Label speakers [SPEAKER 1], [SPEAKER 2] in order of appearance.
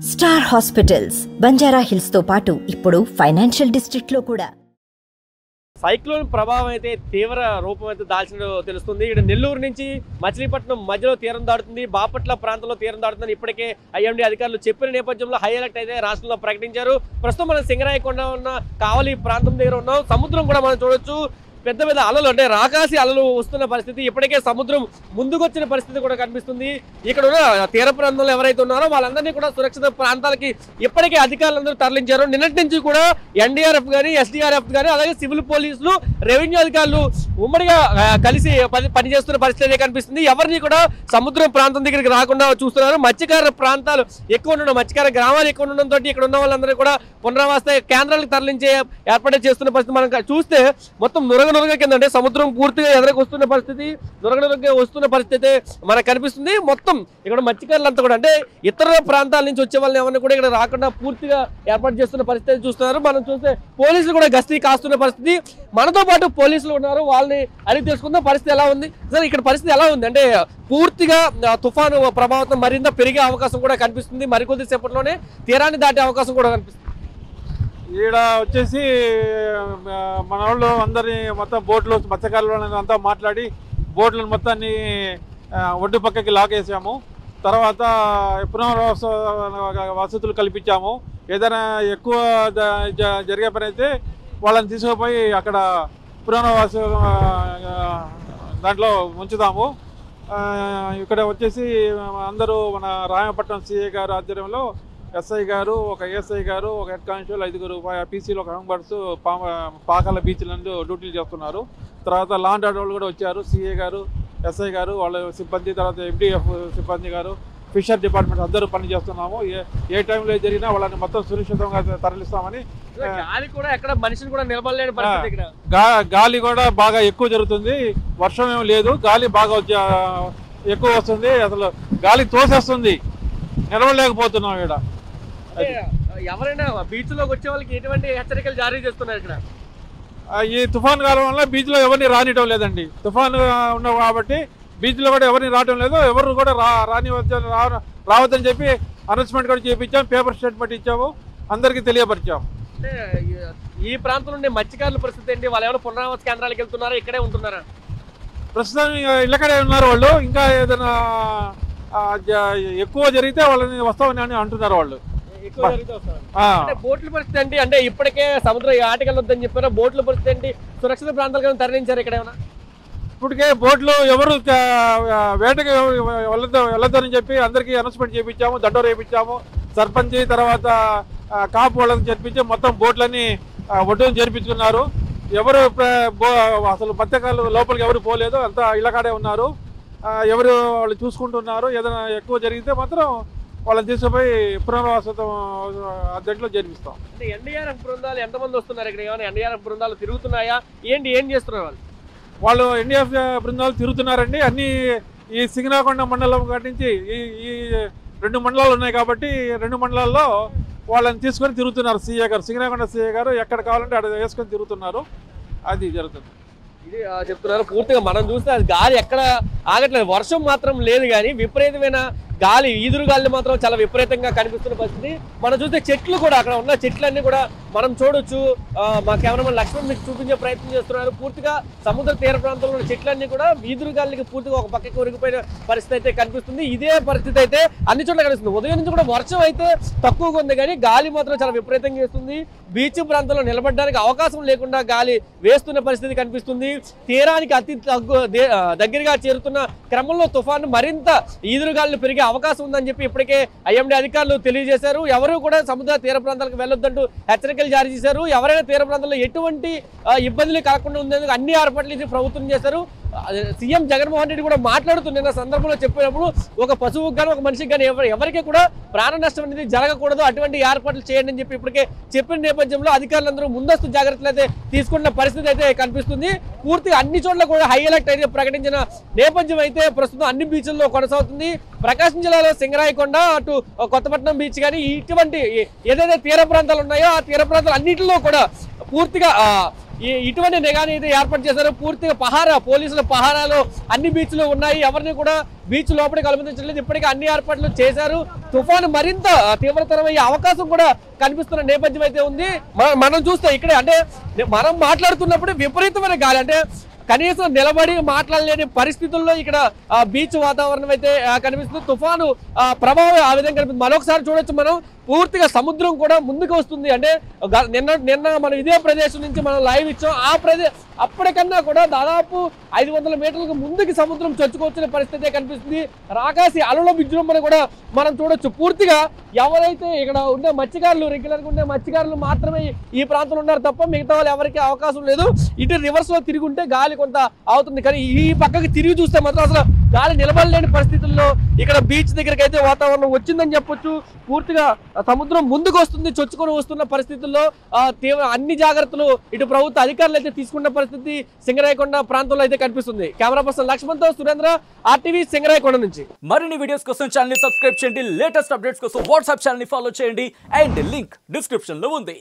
[SPEAKER 1] star hospitals Banjara hills తో పాటు ఇప్పుడు ఫైనాన్షియల్ డిస్ట్రిక్ట్ లో కూడా
[SPEAKER 2] సైక్లోన్ ప్రభావం అయితే తీవ్ర రూపం అయితే దాల్చిన తెలుస్తుంది ఇక్కడ నెల్లూరు నుంచి మచిలీపట్నం మధ్యలో తీరం దాడుతుంది బాపట్ల ప్రాంతంలో తీరం దాడుతుందని ఇప్పటికే ఐఎండీ అధికారులు చెప్పిన నేపథ్యంలో హై అలర్ట్ అయితే రాష్ట్రంలో ప్రకటించారు ప్రస్తుతం మనం సింగరాయకొండ ఉన్న కావలి ప్రాంతం దగ్గర ఉన్నాం సముద్రం కూడా మనం చూడొచ్చు పెద్ద పెద్ద అలలు అంటే రాకాసి అలలు వస్తున్న పరిస్థితి ఇప్పటికే సముద్రం ముందుకొచ్చిన పరిస్థితి కూడా కనిపిస్తుంది ఇక్కడ ఉన్న తీర ప్రాంతంలో ఎవరైతే ఉన్నారో వాళ్ళందరినీ కూడా సురక్షిత ప్రాంతాలకి ఇప్పటికే అధికారులందరూ తరలించారు నిన్నటి నుంచి కూడా ఎన్డీఆర్ఎఫ్ కానీ ఎస్డీఆర్ఎఫ్ కానీ అలాగే సివిల్ పోలీసులు రెవెన్యూ అధికారులు ఉమ్మడిగా ఆ, కలిసి పని పనిచేస్తున్న పరిస్థితి అయితే కనిపిస్తుంది ఎవరిని కూడా సముద్రం ప్రాంతం దగ్గరికి రాకుండా చూస్తున్నారు మత్స్యకార ప్రాంతాలు ఎక్కువ ఉండడం మత్స్యకార గ్రామాలు ఎక్కువ ఉండడంతో ఇక్కడ ఉన్న వాళ్ళందరూ కూడా పునరావాస కేంద్రాలకు తరలించే ఏర్పాటు చేస్తున్న పరిస్థితి మనం క- చూస్తే మొత్తం నురగ నురగ కింద అంటే సముద్రం పూర్తిగా ఎదురకు వస్తున్న పరిస్థితి నురగ నురగ వస్తున్న పరిస్థితి అయితే మనకు కనిపిస్తుంది మొత్తం ఇక్కడ మత్స్యకారులంతా కూడా అంటే ఇతర ప్రాంతాల నుంచి వచ్చే వాళ్ళని ఎవరిని కూడా ఇక్కడ రాకుండా పూర్తిగా ఏర్పాటు చేస్తున్న పరిస్థితి అయితే చూస్తున్నారు మనం చూస్తే పోలీసులు కూడా గస్తీ కాస్తున్న పరిస్థితి మనతో పాటు పోలీసులు ఉన్నారు వాళ్ళని అడిగి తెలుసుకుందాం పరిస్థితి ఎలా ఉంది సార్ ఇక్కడ పరిస్థితి ఎలా ఉంది అంటే పూర్తిగా ఆ, తుఫాను ప్రభావం మరింత పెరిగే అవకాశం కూడా కనిపిస్తుంది మరికొద్ది సేపట్లోనే తీరాన్ని దాటే అవకాశం కూడా కనిపిస్తుంది
[SPEAKER 3] ఈడ వచ్చేసి ఆ, మన వాళ్ళు అందరినీ మొత్తం బోట్లు మత్స్యకారుల వాళ్ళని అంతా మాట్లాడి బోట్లను మొత్తాన్ని ఆ, ఒడ్డు పక్కకి లాగేసాము తర్వాత పునరావాస వసతులు కల్పించాము ఏదైనా ఎక్కువ జ- జ- జరిగే పని అయితే వాళ్ళని తీసుకుపోయి అక్కడ పునరావాస ఆ, దాంట్లో ఉంచుదాము ఆ, ఇక్కడ వచ్చేసి అందరూ మన రాయపట్నం సిఏ గారు ఆధ్వర్యంలో ఎస్ఐ గారు ఒక ఏఎస్ఐ గారు ఒక హెడ్ కానిస్టేబుల్ ఐదుగురు పీసీలో ఒక మెంబర్స్ పాకాల బీచ్ నందు డ్యూటీలు చేస్తున్నారు తర్వాత లాండ్ ఆర్డర్ వాళ్ళు కూడా వచ్చారు సిఏ గారు ఎస్ఐ గారు వాళ్ళ సిబ్బంది తర్వాత ఎండిఎఫ్ సిబ్బంది గారు ఫిషర్ డిపార్ట్మెంట్ అందరూ పనిచేస్తున్నాము ఏ ఏ టైంలో ఏది జరిగినా వాళ్ళని మొత్తం సురక్షితంగా తరలిస్తామని
[SPEAKER 2] గాలి కూడా ఎక్కడ మనిషిని కూడా నిలబడలేని పరిస్థితి ఇక్కడ
[SPEAKER 3] గా గాలి కూడా బాగా ఎక్కువ జరుగుతుంది వర్షం ఏం లేదు గాలి బాగా వచ్చే- ఎక్కువ వస్తుంది అసలు గాలి తోసేస్తుంది నిలవలేకపోతున్నాం ఇక్కడ
[SPEAKER 2] అంటే ఎవరైనా బీచ్ లోకి వచ్చే వాళ్ళకి ఎటువంటి హెచ్చరికలు జారీ చేస్తున్నారు ఇక్కడ
[SPEAKER 3] ఆ, ఈ తుఫాన్ కాలం వల్ల బీచ్లో ఎవరిని రానియటం లేదండి తుఫాన్ ఉన్నావు కాబట్టి బీచ్లో కూడా ఎవరిని రావటం లేదు ఎవరు కూడా రా రానివద్ద రా- రావద్దని చెప్పి అనౌన్స్మెంట్ కూడా చేయించాం పేపర్ స్టేట్మెంట్ ఇచ్చాము అందరికీ తెలియపరిచాం
[SPEAKER 2] అంటే ఈ- ఈ ప్రాంతం నుండి మత్స్యకారుల పరిస్థితి ఏంటి వాళ్ళు ఎవరైనా పునరావాస కేంద్రాలకు వెళ్తున్నారా ఇక్కడే ఉంటున్నారా
[SPEAKER 3] ప్రస్తుతం ఇక ఇళ్ళకడే ఉన్నారు వాళ్ళు ఇంకా ఏదైనా ఆ, జ- ఎక్కువ జరిగితే వాళ్ళని వస్తామని అని అంటున్నారు వాళ్ళు
[SPEAKER 2] ఎక్కువ జరిగితే వస్తారు
[SPEAKER 3] ఆ,
[SPEAKER 2] అంటే బోట్ల పరిస్థితి ఏంటి అంటే ఇప్పటికే సముద్రం ఆటకెళ్ళి వద్దని చెప్పారా బోట్ల పరిస్థితి ఏంటి సురక్షిత ప్రాంతాలకు తరలించారు ఇక్కడ ఏమైనా
[SPEAKER 3] ఇప్పటికే బోట్లు ఎవరు చ- వేటకి వెళ్ళొద్దు వెళ్ళొద్దని చెప్పి అందరికీ అనౌన్స్మెంట్ చేయించాము దండోరు వేయించాము సర్పంచ్ తర్వాత ఆ, కాపు వాళ్ళని చేర్పించి మొత్తం బోట్లన్నీ ఆ, ఒడ్డున చేర్పించుకున్నారు ఎవరు ప్ర- బో- అసలు మత్స్యకారులు లోపలికి ఎవరు పోలేదు అంతా ఇళ్ళకాడే ఉన్నారు ఆ, ఎవరు వాళ్ళు చూసుకుంటున్నారు ఏదైనా ఎక్కువ జరిగితే మాత్రం వాళ్ళని తీసుకుపోయి పునరావాసం అద్దెంట్లో చేర్పిస్తాం
[SPEAKER 2] అంటే ఎన్డీఆర్ఎఫ్ బృందాలు ఎంతమంది వస్తున్నారు ఇక్కడ ఏమైనా ఎన్డీఆర్ఎఫ్ బృందాలు తిరుగుతున్నాయా ఏంటి ఏం చేస్తున్నారు వాళ్ళు
[SPEAKER 3] వాళ్ళు ఎన్డీఎఫ్ బృందాలు తిరుగుతున్నారండి అన్ని ఈ సింగనాకొండ మండలం కాటి నుంచి ఈ ఈ రెండు మండలాలు ఉన్నాయి కాబట్టి రెండు మండలాల్లో వాళ్ళని తీసుకొని తిరుగుతున్నారు సీఏ గారు సింగనాకొండ సీఏ గారు ఎక్కడ కావాలంటే అక్కడ వేసుకొని తిరుగుతున్నారు అది జరుగుతుంది
[SPEAKER 2] ఇది ఆ, చెప్తున్నారు పూర్తిగా మనం చూస్తే అది గాలి ఎక్కడ ఆగట్లేదు వర్షం మాత్రం లేదు కానీ విపరీతమైన గాలి ఈదురు గాలి మాత్రం చాలా విపరీతంగా కనిపిస్తున్న పరిస్థితి మనం చూస్తే చెట్లు కూడా అక్కడ ఉన్న చెట్లన్నీ కూడా మనం చూడొచ్చు ఆ, మా కెమెరామెన్ లక్ష్మణ్ మీకు చూపించే ప్రయత్నం చేస్తున్నారు పూర్తిగా సముద్ర తీర ప్రాంతంలో ఉన్న చెట్లన్నీ కూడా ఈదురు గాలికి పూర్తిగా ఒక పక్కకి ఒరిగిపోయిన పరిస్థితి అయితే కనిపిస్తుంది ఇదే పరిస్థితి అయితే అన్ని చోట్ల కనిపిస్తుంది ఉదయం నుంచి కూడా వర్షం అయితే తక్కువగా ఉంది కానీ గాలి మాత్రం చాలా విపరీతంగా వేస్తుంది బీచ్ ప్రాంతంలో నిలబడడానికి అవకాశం లేకుండా గాలి వేస్తున్న పరిస్థితి కనిపిస్తుంది తీరానికి అతి తగ్గు దే- ఆ, దగ్గరగా చేరుతున్న క్రమంలో తుఫాను మరింత ఈదురుగాలు పెరిగే అవకాశం ఉందని చెప్పి ఇప్పటికే ఐఎండీ అధికారులు తెలియజేశారు ఎవరు కూడా సముద్ర తీర ప్రాంతాలకు వెళ్ళొద్దంటూ హెచ్చరికలు జారీ చేశారు ఎవరైనా తీర ప్రాంతాల్లో ఎటువంటి ఆ, ఇబ్బందులు కలగకుండా ఉండేందుకు అన్ని ఏర్పాట్లు చేసి ప్రభుత్వం చేశారు ఆ, సీఎం జగన్మోహన్ రెడ్డి కూడా మాట్లాడుతున్న సందర్భంలో చెప్పినప్పుడు ఒక పశువుకి కానీ ఒక మనిషికి కానీ ఎవరు ఎవరికి కూడా ప్రాణ నష్టం అనేది జరగకూడదు అటువంటి ఏర్పాట్లు చేయండి అని చెప్పి ఇప్పటికే చెప్పిన నేపథ్యంలో అధికారులందరూ ముందస్తు జాగ్రత్తలు అయితే తీసుకున్న పరిస్థితి అయితే కనిపిస్తుంది పూర్తిగా అన్ని చోట్ల కూడా హై అలర్ట్ అయితే ప్రకటించిన నేపథ్యం అయితే ప్రస్తుతం అన్ని బీచ్ల్లో కొనసాగుతుంది ప్రకాశం జిల్లాలో సింగరాయకొండ అటు కొత్తపట్నం బీచ్ కానీ ఇటువంటి ఏ- ఏదైతే తీర ప్రాంతాలు ఉన్నాయో ఆ తీర ప్రాంతాలు అన్నింటిలో కూడా పూర్తిగా ఆ, ఈ ఇటువంటి నిఘాని అయితే ఏర్పాటు చేశారు పూర్తిగా పహారా పోలీసుల పహారాలు అన్ని బీచ్లు ఉన్నాయి ఎవరిని కూడా బీచ్ లోపలికి అనుమతించలేదు ఇప్పటికే అన్ని ఏర్పాట్లు చేశారు తుఫాను మరింత తీవ్రతరమయ్యే అవకాశం కూడా కనిపిస్తున్న నేపథ్యం అయితే ఉంది మన- మనం చూస్తే ఇక్కడ అంటే మనం మాట్లాడుతున్నప్పుడు విపరీతమైన గాలి అంటే కనీసం నిలబడి మాట్లాడలేని పరిస్థితుల్లో ఇక్కడ ఆ, బీచ్ వాతావరణం అయితే ఆ, కనిపిస్తుంది తుఫాను ఆ, ప్రభావం ఆ విధంగా కనిపిస్తుంది మరొకసారి చూడొచ్చు మనం పూర్తిగా సముద్రం కూడా ముందుకు వస్తుంది అంటే గ- నిన్న నిన్న మనం ఇదే ప్రదేశం నుంచి మనం లైవ్ ఇచ్చాం ఆ ప్రదే అప్పటికన్నా కూడా దాదాపు ఐదు వందల మీటర్లకు ముందుకి సముద్రం చొచ్చుకొచ్చిన పరిస్థితి కనిపిస్తుంది రాకాసి అలల విజృంభణ కూడా మనం చూడొచ్చు పూర్తిగా ఎవరైతే ఇక్కడ ఉండే మత్స్యకారులు రెగ్యులర్గా ఉండే మత్స్యకారులు మాత్రమే ఈ ప్రాంతంలో ఉన్నారు తప్ప మిగతా వాళ్ళు ఎవరికి అవకాశం లేదు ఇటు రివర్స్ లో తిరిగి ఉంటే గాలి కొంత అవుతుంది కానీ ఈ పక్కకి తిరిగి చూస్తే మాత్రం అసలు గాలి నిలబడలేని పరిస్థితుల్లో ఇక్కడ బీచ్ దగ్గరికి అయితే వాతావరణం వచ్చిందని చెప్పొచ్చు పూర్తిగా సముద్రం ముందుకు వస్తుంది చొచ్చుకొని వస్తున్న పరిస్థితుల్లో ఆ, తీవ్ర అన్ని జాగ్రత్తలు ఇటు ప్రభుత్వ అధికారులు అయితే తీసుకున్న పరిస్థితి సింగరాయకొండ ప్రాంతంలో అయితే కనిపిస్తుంది కెమెరా పర్సన్ లక్ష్మణ్తో సురేంద్ర ఆర్టీవీ సింగరాయకొండ నుంచి
[SPEAKER 4] మరిన్ని వీడియోస్ కోసం ఛానల్ సబ్స్క్రైబ్ చేయండి లేటెస్ట్ అప్డేట్స్ కోసం వాట్సాప్ ఛానల్ ఫాలో చేయండి అండ్ లింక్ డిస్క్రిప్షన్ లో ఉంది